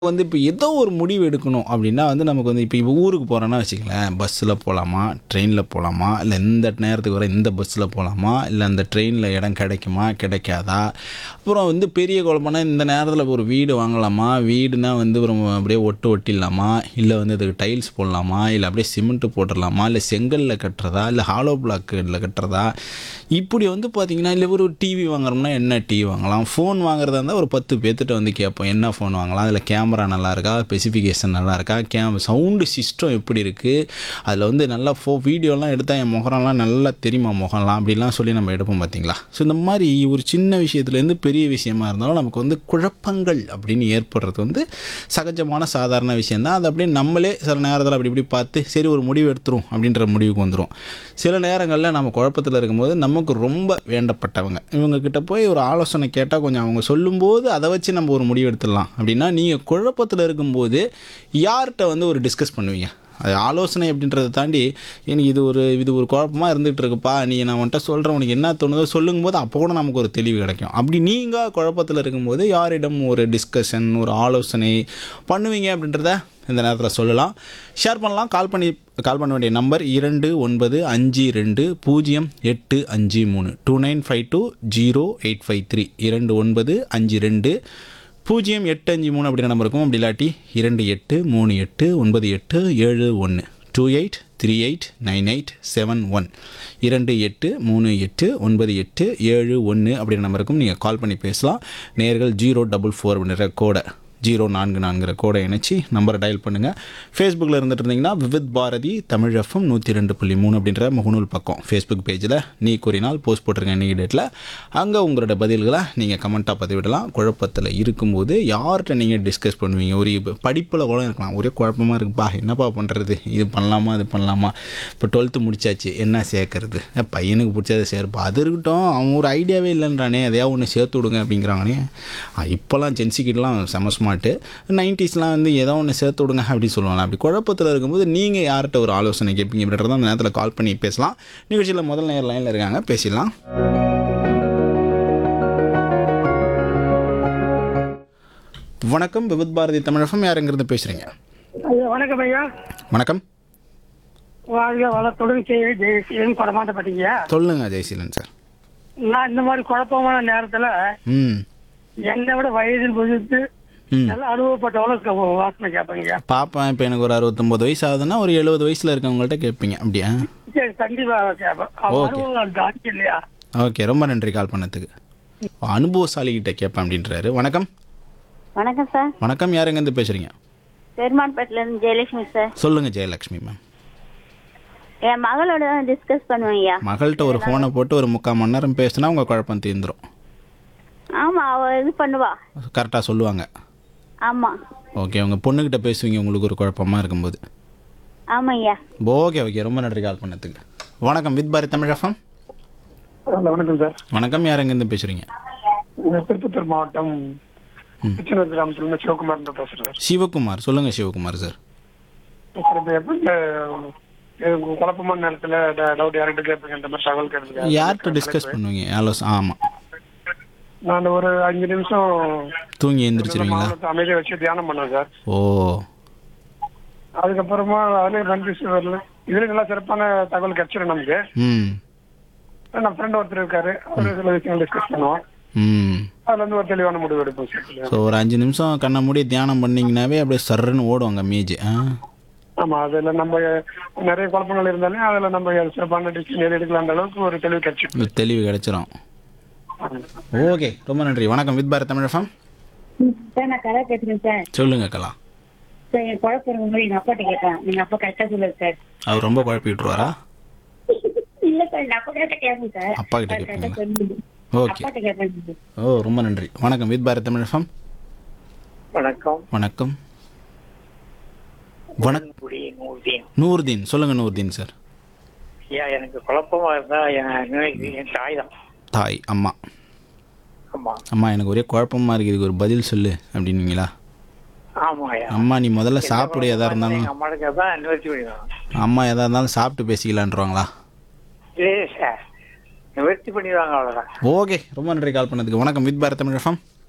வந்து இப்போ ஏதோ ஒரு முடிவு எடுக்கணும் அப்படின்னா வந்து நமக்கு வந்து இப்போ இப்போ ஊருக்கு போகிறோன்னா வச்சுக்கங்களேன் பஸ்ஸில் போகலாமா ட்ரெயினில் போகலாமா இல்லை இந்த நேரத்துக்கு வர இந்த பஸ்ஸில் போகலாமா இல்லை அந்த ட்ரெயினில் இடம் கிடைக்குமா கிடைக்காதா அப்புறம் வந்து பெரிய குழப்பம்னா இந்த நேரத்தில் ஒரு வீடு வாங்கலாமா வீடுனா வந்து ஒரு அப்படியே ஒட்டு ஒட்டிடலாமா இல்லை வந்து அதுக்கு டைல்ஸ் போடலாமா இல்லை அப்படியே சிமெண்ட்டு போட்டுடலாமா இல்லை செங்கல்ல கட்டுறதா இல்லை ஹாலோ பிளாக்கில் கட்டுறதா இப்படி வந்து பார்த்தீங்கன்னா இல்லை ஒரு டிவி வாங்குறோம்னா என்ன டிவி வாங்கலாம் ஃபோன் வாங்குறதா இருந்தால் ஒரு பத்து பேர்த்திட்ட வந்து கேட்போம் என்ன ஃபோன் வாங்கலாம் அதில் கேமரா நல்லா இருக்கா ஸ்பெசிஃபிகேஷன் நல்லா இருக்கா கேம் சவுண்டு சிஸ்டம் எப்படி இருக்குது அதில் வந்து நல்லா ஃபோ வீடியோலாம் எடுத்தால் என் முகம்லாம் நல்லா தெரியுமா முகம்லாம் அப்படிலாம் சொல்லி நம்ம எடுப்போம் பார்த்தீங்களா ஸோ இந்த மாதிரி ஒரு சின்ன விஷயத்துலேருந்து பெரிய விஷயமா இருந்தாலும் நமக்கு வந்து குழப்பங்கள் அப்படின்னு ஏற்படுறது வந்து சகஜமான சாதாரண விஷயந்தான் அது அப்படியே நம்மளே சில நேரத்தில் அப்படி இப்படி பார்த்து சரி ஒரு முடிவு எடுத்துரும் அப்படின்ற முடிவுக்கு வந்துடும் சில நேரங்களில் நம்ம குழப்பத்தில் இருக்கும்போது நமக்கு ரொம்ப வேண்டப்பட்டவங்க இவங்க கிட்ட போய் ஒரு ஆலோசனை கேட்டால் கொஞ்சம் அவங்க சொல்லும்போது அதை வச்சு நம்ம ஒரு முடிவு எடுத்துடலாம் அப்படின்னா நீங்கள் குழப்பத்தில் இருக்கும்போது யார்கிட்ட வந்து ஒரு டிஸ்கஸ் பண்ணுவீங்க அது ஆலோசனை அப்படின்றத தாண்டி எனக்கு இது ஒரு இது ஒரு குழப்பமாக இருந்துகிட்டு இருக்குப்பா நீ நான் வந்துட்டு சொல்கிறேன் உனக்கு என்ன தோணுதோ சொல்லும் போது அப்போ கூட நமக்கு ஒரு தெளிவு கிடைக்கும் அப்படி நீங்கள் குழப்பத்தில் இருக்கும்போது யாரிடம் ஒரு டிஸ்கஷன் ஒரு ஆலோசனை பண்ணுவீங்க அப்படின்றத இந்த நேரத்தில் சொல்லலாம் ஷேர் பண்ணலாம் கால் பண்ணி கால் பண்ண வேண்டிய நம்பர் இரண்டு ஒன்பது அஞ்சு ரெண்டு பூஜ்ஜியம் எட்டு அஞ்சு மூணு two nine five two zero eight five three இரண்டு ஒன்பது அஞ்சு ரெண்டு பூஜ்ஜியம் எட்டு அஞ்சு மூணு அப்படின்ற நம்பர் இருக்கும் அப்படி இல்லாட்டி இரண்டு எட்டு மூணு எட்டு ஒன்பது எட்டு ஏழு ஒன்று two eight three eight nine eight seven one இரண்டு எட்டு மூணு எட்டு ஒன்பது எட்டு ஏழு ஒன்று அப்படின்ற நம்பருக்கும் நீங்கள் கால் பண்ணி பேசலாம் நேர்கள் ஜீரோ டபுள் ஃபோர் அப்படின்ற கோடை ஜீரோ நான்கு நான்கிற கோடை இணைச்சி நம்பரை டயல் பண்ணுங்கள் ஃபேஸ்புக்கில் இருந்துட்டு இருந்தீங்கன்னா விவித் பாரதி தமிழ் எஃப்எம் நூற்றி ரெண்டு புள்ளி மூணு அப்படின்ற முகநூல் பக்கம் ஃபேஸ்புக் பேஜில் நீ கூறினால் போஸ்ட் போட்டிருக்கேன் இன்னைக்கு டேட்டில் அங்கே உங்களோட பதில்களை நீங்கள் கமெண்ட்டாக பதிவிடலாம் குழப்பத்தில் இருக்கும்போது யார்கிட்ட நீங்கள் டிஸ்கஸ் பண்ணுவீங்க ஒரு இப்போ படிப்பில் கூட இருக்கலாம் ஒரே குழப்பமாக இருக்குப்பா என்னப்பா பண்ணுறது இது பண்ணலாமா இது பண்ணலாமா இப்போ டுவெல்த்து முடிச்சாச்சு என்ன சேர்க்கறது அஹ் பையனுக்கு பிடிச்சதை சேர்ப்பா அது இருக்கட்டும் அவன் ஒரு ஐடியாவே இல்லைன்றானே எதையாவது ஒன்று சேர்த்து விடுங்க அப்படிங்கிறானே இப்போல்லாம் ஜென்சிக்கிட்டலாம் செம ஸ்மார்ட்டு நைன்டிஸ்லாம் வந்து ஏதோ ஒன்று சேர்த்து விடுங்க அப்படின்னு சொல்லுவாங்க அப்படி குழப்பத்தில் இருக்கும்போது நீங்கள் யார்கிட்ட ஒரு ஆலோசனை கேட்பீங்க அப்படின்றத அந்த நேரத்தில் கால் பண்ணி பேசலாம் நிகழ்ச்சியில் முதல் நேர் லைனில் இருக்காங்க பேசிடலாம் வணக்கம் விபத் பாரதி தமிழகம் யாருங்கிறது பேசுகிறீங்க ஐயா வணக்கம் ஐயா வணக்கம் வாழ்க வளத்துடன் செய்தி ஜெயசீலன் படமாட்டப்பட்டீங்க சொல்லுங்க ஜெயசீலன் சார் நான் இந்த மாதிரி குழப்பமான நேரத்துல ம் என்னை விட வயதில் புதித்து ம் நல்ல அனுபவப்பட்டவள வாசனை கேட்பீங்க பாப்பேன் இப்போ எனக்கு ஒரு அறுபத்தொம்போது வயசு ஆகுதுன்னா ஒரு எழுபது வயசில் இருக்கவங்கள்ட்ட கேட்பீங்க அப்படியா சரி கண்டிப்பா கேட்பேன் அவன் அனுபவம் தாக்கி இல்லையா ஓகே ரொம்ப நன்றி கால் பண்ணதுக்கு அனுபவசாலிகிட்ட கேட்பேன் அப்படின்றாரு வணக்கம் வணக்கம் சார் வணக்கம் யாருங்கேருந்து பேசுகிறீங்க பெருமாள்பேட்டிலேருந்து ஜெயலட்சுமி சார் சொல்லுங்கள் ஜெயலக்ஷ்மி மேம் என் மகளோட தான் டிஸ்கஸ் பண்ணுவேன் ஐயா மகள்கிட்ட ஒரு ஃபோனை போட்டு ஒரு முக்கால் மணி நேரம் பேசினா உங்கள் குழப்பம் தீர்ந்துரும் ஆமாம் அவள் இது பண்ணுவா கரெக்டாக சொல்லுவாங்க ஆமாம் ஓகே உங்கள் பொண்ணுக்கிட்ட பேசுவீங்க உங்களுக்கு ஒரு குழப்பமாக இருக்கும்போது ஆமாம் ஐயா ஓகே ஓகே ரொம்ப நன்றி கால் பண்ணதுக்கு வணக்கம் வித் பாரதி தமிழகம் வணக்கம் சார் வணக்கம் யாருங்கேருந்து பேசுகிறீங்க திருப்பத்தூர் மாவட்டம் திருச்செந்தூர் கிராமத்துல சிவகுமார் பேசுறேன் சார் சிவகுமார் சொல்லுங்கள் சிவகுமார் சார் சார் இப்போ எப்போ இந்த அஹ், குழப்பமான நேரத்துல டவுட் யார்கிட்ட கேட்பீங்க இந்த மாதிரி தகவல் கேட்பீங்க யார்கிட்ட டிஸ்கஸ் பண்ணுவீங்க ஆலோசனை ஆமாம் நான் ஒரு அஞ்சு நிமிஷம் தூங்கி எழுந்திரிச்சிருவீங்களா மௌனத்தை அமைதியை வச்சு தியானம் பண்ணேன் சார் ஓ அதுக்கப்புறமா அதுலயும் கன்ஃபியூஸ் வரல இதுல நல்லா சிறப்பான தகவல் கிடைச்சிடும் நமக்கு ம் நம்ம ஃப்ரெண்ட் ஒருத்தர் இருக்காரு அவரு சில விஷயங்கள் டிஸ்கஸ் பண்ணுவோம் ம் அதுல இருந்து ஒரு தெளிவான முடிவு எடுப்போம் சார் ஸோ ஒரு அஞ்சு நிமிஷம் கண்ணை மூடி தியானம் பண்ணிங்கனாவே அப்படியே சர்ன்னு ஓடுவாங்க மீஜ் ஆ ஆமா அதுல நம்ம நிறைய குழப்பங்கள் இருந்தாலும் அதுல நம்ம சிறப்பான டிசிஷன் எது எடுக்கலாம் அந்த அளவுக்கு ஒரு தெளிவு கிடைச்சிடும் ஒரு தெளிவு கிடைச்சிரும் ஓகே ரொம்ப நன்றி வணக்கம் வித் பாரத் தமிழகம் சார் நான் கதை பேசுகிறேன் சார் சொல்லுங்க கலா சார் என் குழப்பம் இருக்கும்போது எங்கள் அப்பாட்ட கேட்பேன் எங்கள் அப்பா கரெக்டாக சொல்லுது சார் அவர் ரொம்ப குழப்பி விட்டுருவாரா இல்லை சார் நான் அப்பா கிட்ட கேட்பேன் சார் அப்பா கிட்ட அவர் கேட்பீங்களா? கரெக்டாக சொல்லுது ஓகே அப்பாட்ட கேட்பேன் சார் ஓ ரொம்ப நன்றி வணக்கம் வித் பாரத் தமிழகம் வணக்கம் வணக்கம் வணக் குடி நூறுதீன் நூர்தீன் சொல்லுங்க நூர்தீன் சார் ஐயா எனக்கு குழப்பமா இருந்தா என் நினைக்கு என் தாய் தான் தாய் அம்மா ஆமா அம்மா எனக்கு ஒரே குழப்பமா இருக்கு இதுக்கு ஒரு பதில் சொல்லு அப்படின்னீங்களா ஆமா ஐயா அம்மா நீ முதல்ல சாப்பிடு எதா இருந்தாலும் எங்க அம்மாளுக்கு தான் நிவர்த்தி பண்ணிடுவாங்க அம்மா எதா இருந்தாலும் சாப்பிட்டு பேசிக்கலான்றவாங்களா இல்லையே சார் நிவர்த்தி பண்ணிடுவாங்க அவ்வளவுதான் ஓகே ரொம்ப நன்றி கால் பண்ணதுக்கு வணக்கம் வித் பாரத் தமிழகம்